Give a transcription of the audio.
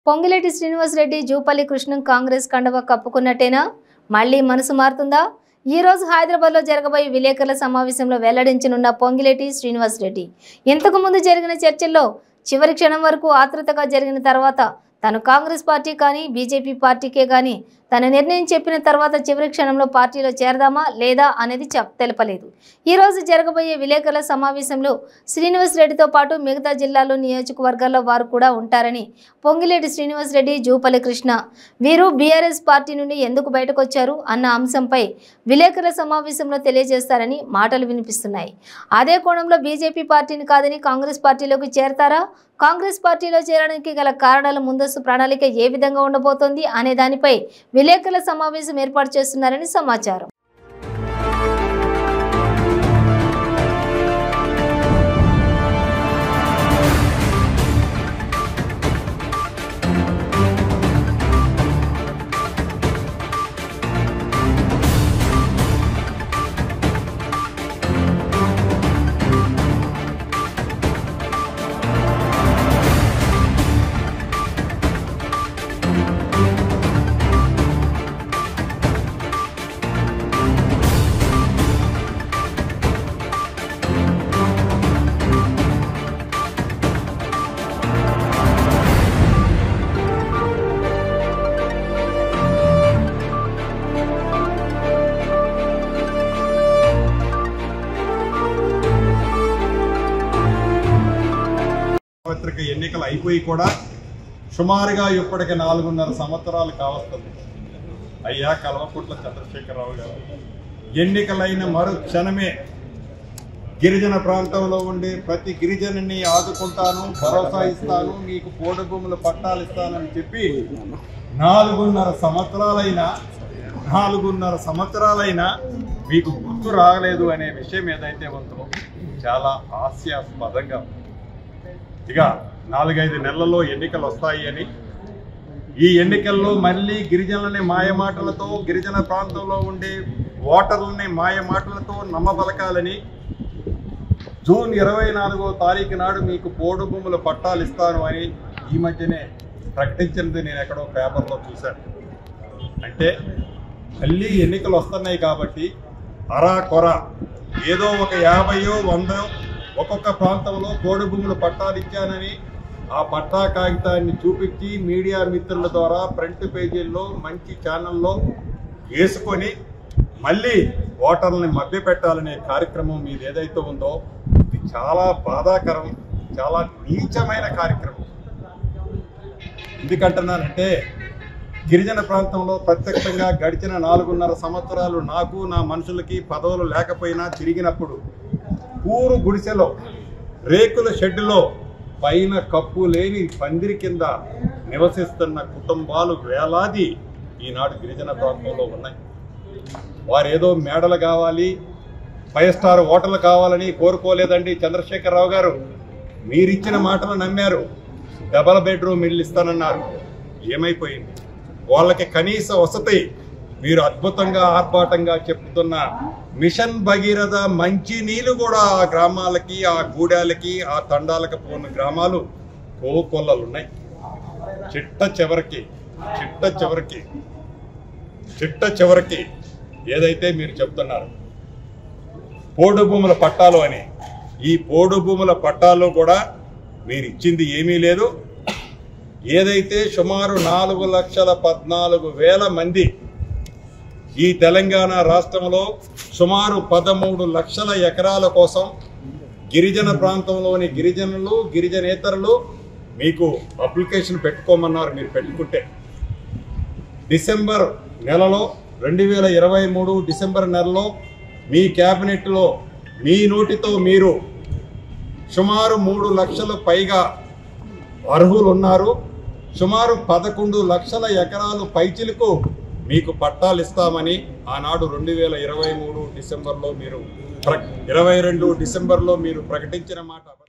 పొంగిలేటి శ్రీనివాసరెడ్డి జూపల్లి కృష్ణం కాంగ్రెస్ కండవ కప్పుకున్నట్టేనా మళ్ళీ మనసు మారుతుందా ఈ రోజు హైదరాబాద్లో జరగబోయే విలేకరుల సమావేశంలో వెల్లడించనున్న పొంగిలేటి శ్రీనివాసరెడ్డి ఇంతకు ముందు జరిగిన చర్చల్లో చివరి క్షణం వరకు ఆతృతగా జరిగిన తర్వాత తను కాంగ్రెస్ పార్టీ కానీ బీజేపీ పార్టీకే కానీ తన నిర్ణయం చెప్పిన తర్వాత చివరి క్షణంలో పార్టీలో చేరదామా లేదా అనేది చెప్ తెలపలేదు ఈ రోజు జరగబోయే విలేకరుల సమావేశంలో శ్రీనివాస్ రెడ్డితో పాటు మిగతా జిల్లాలో నియోజకవర్గాల్లో వారు కూడా ఉంటారని పొంగిలేటి శ్రీనివాస్ రెడ్డి జూపల్లి కృష్ణ వీరు బీఆర్ఎస్ పార్టీ నుండి ఎందుకు బయటకు వచ్చారు అన్న అంశంపై విలేకరుల సమావేశంలో తెలియజేస్తారని మాటలు వినిపిస్తున్నాయి అదే కోణంలో బీజేపీ పార్టీని కాదని కాంగ్రెస్ పార్టీలోకి చేరతారా కాంగ్రెస్ పార్టీలో చేరడానికి గల కారణాల ముందస్తు ప్రణాళిక ఏ విధంగా ఉండబోతోంది అనే దానిపై విలేకరుల సమావేశం ఏర్పాటు చేస్తున్నారని సమాచారం పత్రిక ఎన్నికలు అయిపోయి కూడా సుమారుగా ఇప్పటికి నాలుగున్నర సంవత్సరాలు కావస్తుంది అయ్యా కల్వకుట్ల చంద్రశేఖరరావు గారు ఎన్నికలైన మరు క్షణమే గిరిజన ప్రాంతంలో ఉండే ప్రతి గిరిజనుని ఆదుకుంటాను భరోసా ఇస్తాను మీకు పోడు భూములు పట్టాలు ఇస్తానని చెప్పి నాలుగున్నర సంవత్సరాలైనా నాలుగున్నర సంవత్సరాలైనా మీకు గుర్తు రాలేదు అనే విషయం ఏదైతే ఉందో చాలా హాస్యాస్పదంగా ఉంది. ఇక నాలుగైదు నెలల్లో ఎన్నికలు వస్తాయి అని ఈ ఎన్నికల్లో మళ్ళీ గిరిజనులని మాయమాటలతో గిరిజన ప్రాంతంలో ఉండే ఓటర్లని మాయమాటలతో నమ్మబలకాలని జూన్ ఇరవై నాలుగో తారీఖు నాడు మీకు పోడు భూముల పట్టాలు ఇస్తాను అని ఈ మధ్యనే ప్రకటించినది నేను ఎక్కడో పేపర్లో చూశాను అంటే మళ్ళీ ఎన్నికలు వస్తున్నాయి కాబట్టి అరా కొర ఏదో ఒక యాభయో వందో ఒక్కొక్క ప్రాంతంలో కోడి భూములు పట్టాలు ఇచ్చానని ఆ పట్టా కాగితాన్ని చూపించి మీడియా మిత్రుల ద్వారా ఫ్రంట్ పేజీల్లో మంచి ఛానల్లో వేసుకొని మళ్ళీ ఓటర్లని మభ్యపెట్టాలనే కార్యక్రమం మీది ఏదైతే ఉందో ఇది చాలా బాధాకరం చాలా నీచమైన కార్యక్రమం ఎందుకంటున్నానంటే గిరిజన ప్రాంతంలో ప్రత్యక్షంగా గడిచిన నాలుగున్నర సంవత్సరాలు నాకు నా మనుషులకి పదవులు లేకపోయినా తిరిగినప్పుడు పూరు గుడిసెలో రేకుల షెడ్డులో పైన కప్పు లేని పందిరి కింద నివసిస్తున్న కుటుంబాలు వేలాది ఈనాడు గిరిజన ప్రాంతంలో ఉన్నాయి వారేదో మేడలు కావాలి ఫైవ్ స్టార్ హోటల్ కావాలని కోరుకోలేదండి చంద్రశేఖరరావు గారు మీరిచ్చిన మాటలు నమ్మారు డబల్ బెడ్రూమ్ ఇల్లు ఇస్తానన్నారు ఏమైపోయింది వాళ్ళకి కనీస వసతి మీరు అద్భుతంగా ఆర్భాటంగా చెప్తున్న మిషన్ భగీరథ మంచి నీళ్లు కూడా ఆ గ్రామాలకి ఆ గూడాలకి ఆ తండాలకు పోయిన గ్రామాలు కోకొల్లలు ఉన్నాయి చిట్ట చివరికి చిట్ట చివరికి చిట్ట చివరికి ఏదైతే మీరు చెప్తున్నారు పోడు భూముల పట్టాలు అని ఈ పోడు భూముల పట్టాలు కూడా మీరు ఇచ్చింది ఏమీ లేదు ఏదైతే సుమారు నాలుగు లక్షల పద్నాలుగు వేల మంది ఈ తెలంగాణ రాష్ట్రంలో సుమారు పదమూడు లక్షల ఎకరాల కోసం గిరిజన ప్రాంతంలోని గిరిజనులు గిరిజనేతరులు మీకు అప్లికేషన్ పెట్టుకోమన్నారు మీరు పెట్టుకుంటే డిసెంబర్ నెలలో రెండు వేల ఇరవై మూడు డిసెంబర్ నెలలో మీ క్యాబినెట్లో మీ నోటితో మీరు సుమారు మూడు లక్షల పైగా అర్హులు ఉన్నారు సుమారు పదకొండు లక్షల ఎకరాలు పైచిలకు మీకు పట్టాలు ఇస్తామని ఆనాడు రెండు వేల ఇరవై మూడు డిసెంబర్లో మీరు ప్ర ఇరవై రెండు డిసెంబర్లో మీరు ప్రకటించిన మాట